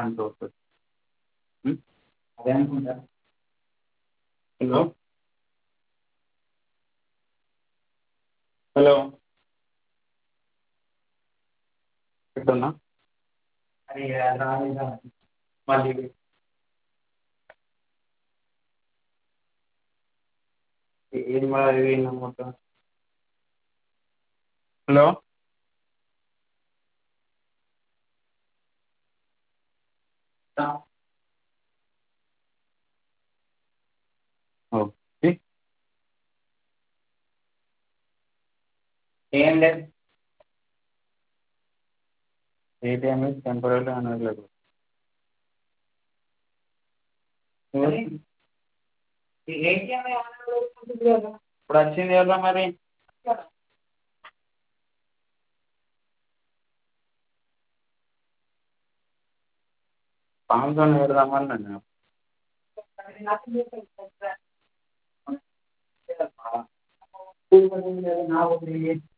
దాంట్లో వస్తుంది అదే అనుకుంటా హలో హలో పెట్టన్నా అది రాలేదా మళ్ళీ ఏది మరి మొత్తం హలో ఓకే ఏం లేదు ఏటీఎం is temporarily unavailable ఇప్పుడు వచ్చింది కదా మరి పాంతో పెడదామని నేను